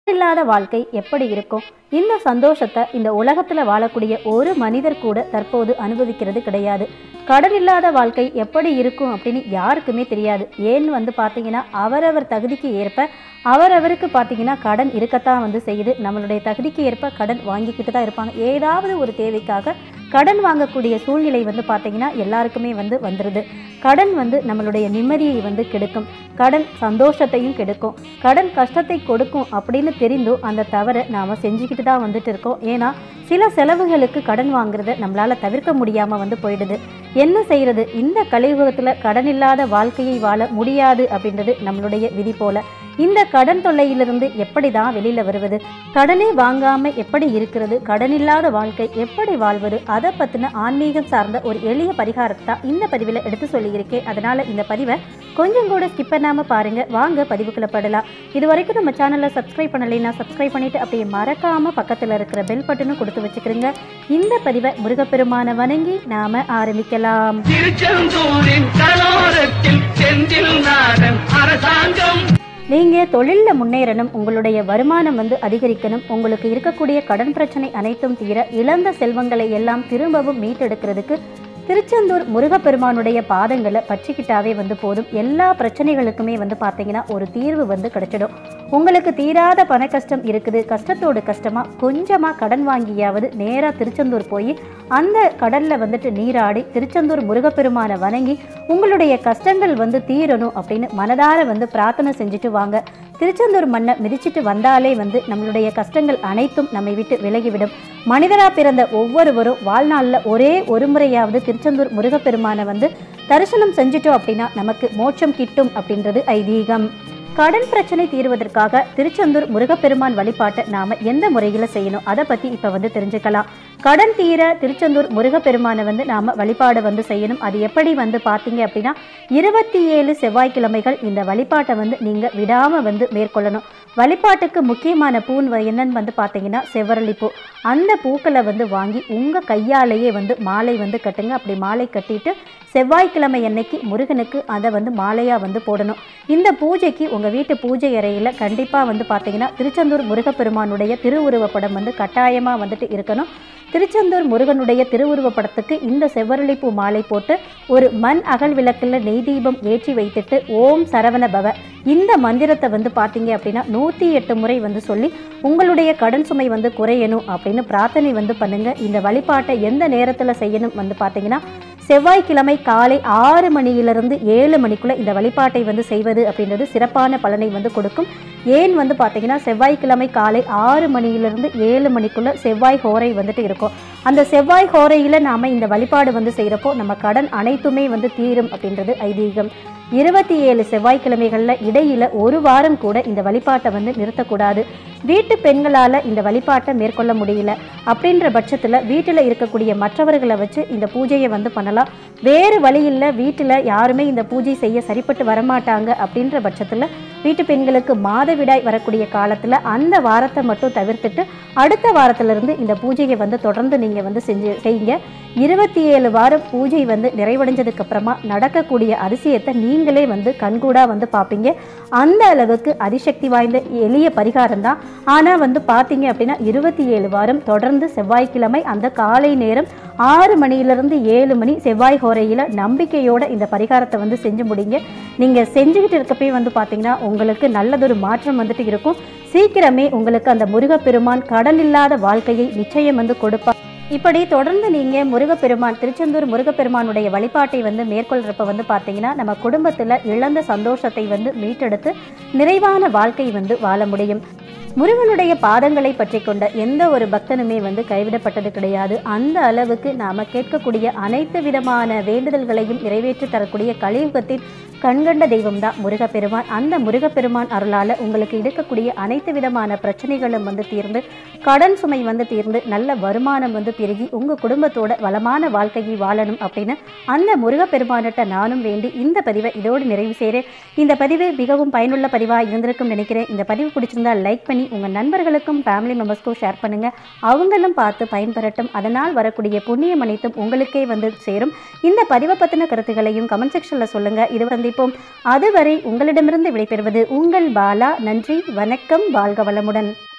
இல்லாத வாழ்க்கை எப்படி இருக்கும் இந்த சந்தோஷத்தை இந்த உலகத்துல வாழக்கூடிய ஒரு மனிதர் கூட தற்போது அனுபவிக்கிறது கிடையாது கடன் இல்லாத வாழ்க்கை எப்படி இருக்கும் அப்படின்னு யாருக்குமே தெரியாது ஏன்னு வந்து பார்த்தீங்கன்னா அவரவர் தகுதிக்கு ஏற்ப அவரவருக்கு பார்த்தீங்கன்னா கடன் இருக்கத்தான் வந்து செய்யுது நம்மளுடைய தகுதிக்கு ஏற்ப கடன் வாங்கிக்கிட்டு தான் இருப்பாங்க ஏதாவது ஒரு தேவைக்காக கடன் வாங்கக்கூடிய சூழ்நிலை வந்து பார்த்தீங்கன்னா எல்லாருக்குமே வந்து வந்துடுது கடன் வந்து நம்மளுடைய நிம்மதியை வந்து கெடுக்கும் கடன் சந்தோஷத்தையும் கெடுக்கும் கடன் கஷ்டத்தை கொடுக்கும் அப்படின்னு தெரிந்தும் அந்த தவறை நாம் செஞ்சுக்கிட்டு தான் வந்துட்டு இருக்கோம் ஏன்னா சில செலவுகளுக்கு கடன் வாங்குறத நம்மளால் தவிர்க்க முடியாமல் வந்து போயிடுது என்ன செய்கிறது இந்த கலியுகத்தில் கடன் இல்லாத வாழ்க்கையை வாழ முடியாது அப்படின்றது நம்மளுடைய விதி போல இந்த கடன் தொல்லையிலிருந்து எப்படி தான் வெளியில் வருவது கடனே வாங்காம எப்படி இருக்கிறது கடன் இல்லாத வாழ்க்கை எப்படி வாழ்வது அதை பற்றின ஆன்மீகம் சார்ந்த ஒரு எளிய பரிகாரத்தை தான் இந்த பதிவில் எடுத்து சொல்லியிருக்கேன் அதனால இந்த பதிவை கொஞ்சம் கூட ஸ்கிப் பண்ணாமல் பாருங்க வாங்க பதிவுக்குள்ள படலாம் இது வரைக்கும் நம்ம சேனலை சப்ஸ்கிரைப் பண்ணலைன்னா சப்ஸ்கிரைப் பண்ணிட்டு அப்படியே மறக்காம பக்கத்தில் இருக்கிற பெல் பட்டனும் கொடுத்து வச்சுக்கிறீங்க இந்த பதிவை முருகப்பெருமான வணங்கி நாம ஆரம்பிக்கலாம் திருச்செந்தூரின் கலோரத்தில் செந்தில் நாடன் அரசாங்கம் நீங்கள் தொழிலில் முன்னேறணும் உங்களுடைய வருமானம் வந்து அதிகரிக்கணும் உங்களுக்கு இருக்கக்கூடிய கடன் பிரச்சனை அனைத்தும் தீர இழந்த செல்வங்களை எல்லாம் திரும்பவும் மீட்டெடுக்கிறதுக்கு திருச்செந்தூர் முருகப்பெருமானுடைய பாதங்களை பற்றிக்கிட்டாவே வந்து போதும் எல்லா பிரச்சனைகளுக்குமே வந்து பார்த்தீங்கன்னா ஒரு தீர்வு வந்து கிடைச்சிடும் உங்களுக்கு தீராத பண கஷ்டம் இருக்குது கஷ்டத்தோடு கஷ்டமாக கொஞ்சமாக கடன் வாங்கியாவது நேராக திருச்செந்தூர் போய் அந்த கடலில் வந்துட்டு நீராடி திருச்செந்தூர் முருகப்பெருமானை வணங்கி உங்களுடைய கஷ்டங்கள் வந்து தீரணும் அப்படின்னு மனதார வந்து பிரார்த்தனை செஞ்சுட்டு வாங்க திருச்செந்தூர் மண்ணை மிதிச்சிட்டு வந்தாலே வந்து நம்மளுடைய கஷ்டங்கள் அனைத்தும் நம்மை விட்டு விலகிவிடும் மனிதராக பிறந்த ஒவ்வொருவரும் வாழ்நாளில் ஒரே ஒரு முறையாவது திருச்செந்தூர் முருகப்பெருமானை வந்து தரிசனம் செஞ்சுட்டோம் அப்படின்னா நமக்கு மோட்சம் கிட்டும் அப்படின்றது ஐதீகம் கடன் பிரச்சனை தீர்வதற்காக திருச்செந்தூர் முருகப்பெருமான் வழிபாட்டை நாம எந்த முறையில் செய்யணும் அதை பத்தி இப்ப வந்து தெரிஞ்சுக்கலாம் கடன் தீர திருச்செந்தூர் முருகப்பெருமானை வந்து நாம வழிபாடு வந்து செய்யணும் அது எப்படி வந்து பார்த்தீங்க அப்படின்னா இருபத்தி ஏழு செவ்வாய்க்கிழமைகள் இந்த வழிபாட்டை வந்து நீங்க விடாம வந்து மேற்கொள்ளணும் வழிபாட்டுக்கு முக்கியமான பூ என்னன்னு வந்து பார்த்தீங்கன்னா செவ்வரளி பூ அந்த பூக்களை வந்து வாங்கி உங்க கையாலேயே வந்து மாலை வந்து கட்டுங்க அப்படி மாலை கட்டிட்டு செவ்வாய்க்கிழமை அன்னைக்கு முருகனுக்கு அதை வந்து மாலையாக வந்து போடணும் இந்த பூஜைக்கு உங்கள் வீட்டு பூஜை அறையில் கண்டிப்பாக வந்து பார்த்தீங்கன்னா திருச்செந்தூர் முருகப்பெருமானுடைய திருவுருவப் படம் வந்து கட்டாயமாக வந்துட்டு இருக்கணும் திருச்செந்தூர் முருகனுடைய திருவுருவப் படத்துக்கு இந்த செவ்வரளிப்பூ மாலை போட்டு ஒரு மண் அகல் விளக்கில் நெய் தீபம் ஏற்றி வைத்துட்டு ஓம் சரவண பவ இந்த மந்திரத்தை வந்து பார்த்தீங்க அப்படின்னா நூற்றி எட்டு முறை வந்து சொல்லி உங்களுடைய கடன் சுமை வந்து குறையணும் அப்படின்னு பிரார்த்தனை வந்து பண்ணுங்க இந்த வழிபாட்டை எந்த நேரத்தில் செய்யணும் வந்து பார்த்தீங்கன்னா செவ்வாய்க்கிழமை காலை ஆறு மணியிலிருந்து ஏழு மணிக்குள்ள இந்த வழிபாட்டை வந்து செய்வது அப்படின்றது சிறப்பான பலனை வந்து கொடுக்கும் ஏன் வந்து பார்த்தீங்கன்னா செவ்வாய்க்கிழமை காலை ஆறு மணியிலிருந்து ஏழு மணிக்குள்ள செவ்வாய் ஹோரை வந்துட்டு இருக்கும் அந்த செவ்வாய் ஹோரையில் நாம் இந்த வழிபாடு வந்து செய்கிறப்போ நம்ம கடன் அனைத்துமே வந்து தீரும் அப்படின்றது ஐதீகம் இருபத்தி ஏழு செவ்வாய்க்கிழமைகளில் இடையில ஒரு வாரம் கூட இந்த வழிபாட்டை வந்து நிறுத்தக்கூடாது வீட்டு பெண்களால் இந்த வழிபாட்டை மேற்கொள்ள முடியல அப்படின்ற பட்சத்தில் வீட்டில் இருக்கக்கூடிய மற்றவர்களை வச்சு இந்த பூஜையை வந்து பண்ணலாம் வேறு வழியில் வீட்டில் யாருமே இந்த பூஜை செய்ய சரிப்பட்டு வரமாட்டாங்க அப்படின்ற பட்சத்தில் வீட்டு பெண்களுக்கு மாதவிடாய் வரக்கூடிய காலத்தில் அந்த வாரத்தை மட்டும் தவிர்த்துட்டு அடுத்த வாரத்திலிருந்து இந்த பூஜையை வந்து தொடர்ந்து நீங்கள் வந்து செஞ்சு செய்யுங்க இருபத்தி ஏழு வாரம் பூஜை வந்து நிறைவடைஞ்சதுக்கு அப்புறமா நடக்கக்கூடிய அதிசயத்தை நீங்களே வந்து கண்கூடா வந்து பார்ப்பீங்க அந்த அளவுக்கு அதிசக்தி வாய்ந்த எளிய பரிகாரம் தான் ஆனால் வந்து பார்த்தீங்க அப்படின்னா இருபத்தி ஏழு வாரம் தொடர்ந்து செவ்வாய்க்கிழமை அந்த காலை நேரம் ஆறு மணியிலிருந்து ஏழு மணி செவ்வாய் ஹோரையில் நம்பிக்கையோட இந்த பரிகாரத்தை வந்து செஞ்சு முடிங்க நீங்கள் செஞ்சுக்கிட்டு இருக்கப்பே வந்து பார்த்தீங்கன்னா உங்களுக்கு நல்லதொரு மாற்றம் வந்துட்டு இருக்கும் சீக்கிரமே உங்களுக்கு அந்த முருகப்பெருமான் கடன் இல்லாத வாழ்க்கையை நிச்சயம் வந்து கொடுப்பார் இப்படி தொடர்ந்து நீங்கள் முருகப்பெருமான் திருச்செந்தூர் முருகப்பெருமானுடைய வழிபாட்டை வந்து மேற்கொள்கிறப்ப வந்து பார்த்தீங்கன்னா நம்ம குடும்பத்தில் இழந்த சந்தோஷத்தை வந்து மீட்டெடுத்து நிறைவான வாழ்க்கை வந்து வாழ முடியும் முருகனுடைய பாதங்களை பற்றி கொண்ட எந்த ஒரு பக்தனுமே வந்து கைவிடப்பட்டது கிடையாது அந்த அளவுக்கு நாம கேட்கக்கூடிய அனைத்து விதமான வேண்டுதல்களையும் நிறைவேற்றி தரக்கூடிய கலியுகத்தின் கண்கண்ட தெய்வம் தான் முருகப்பெருமான் அந்த முருகப்பெருமான் அருளால உங்களுக்கு இருக்கக்கூடிய அனைத்து விதமான பிரச்சனைகளும் வந்து தீர்ந்து கடன் சுமை வந்து தீர்ந்து நல்ல வருமானம் வந்து பெருகி உங்க குடும்பத்தோட வளமான வாழ்க்கையை வாழணும் அப்படின்னு அந்த முருகப்பெருமானிட்ட நானும் வேண்டி இந்த பதிவை இதோடு நிறைவு செய்கிறேன் இந்த பதிவு மிகவும் பயனுள்ள பதிவாக இருந்திருக்கும் நினைக்கிறேன் இந்த பதிவு பிடிச்சிருந்தா லைக் பண்ணி உங்கள் நண்பர்களுக்கும் ஃபேமிலி மெம்பர்ஸ்க்கும் ஷேர் பண்ணுங்கள் அவங்களும் பார்த்து பயன்பெறட்டும் அதனால் வரக்கூடிய புண்ணியம் அனைத்தும் உங்களுக்கே வந்து சேரும் இந்த பதிவை பற்றின கருத்துக்களையும் கமெண்ட் செக்ஷனில் சொல்லுங்கள் இது வந்து சந்திப்போம் அதுவரை உங்களிடமிருந்து விடைபெறுவது உங்கள் பாலா நன்றி வணக்கம் வாழ்க வளமுடன்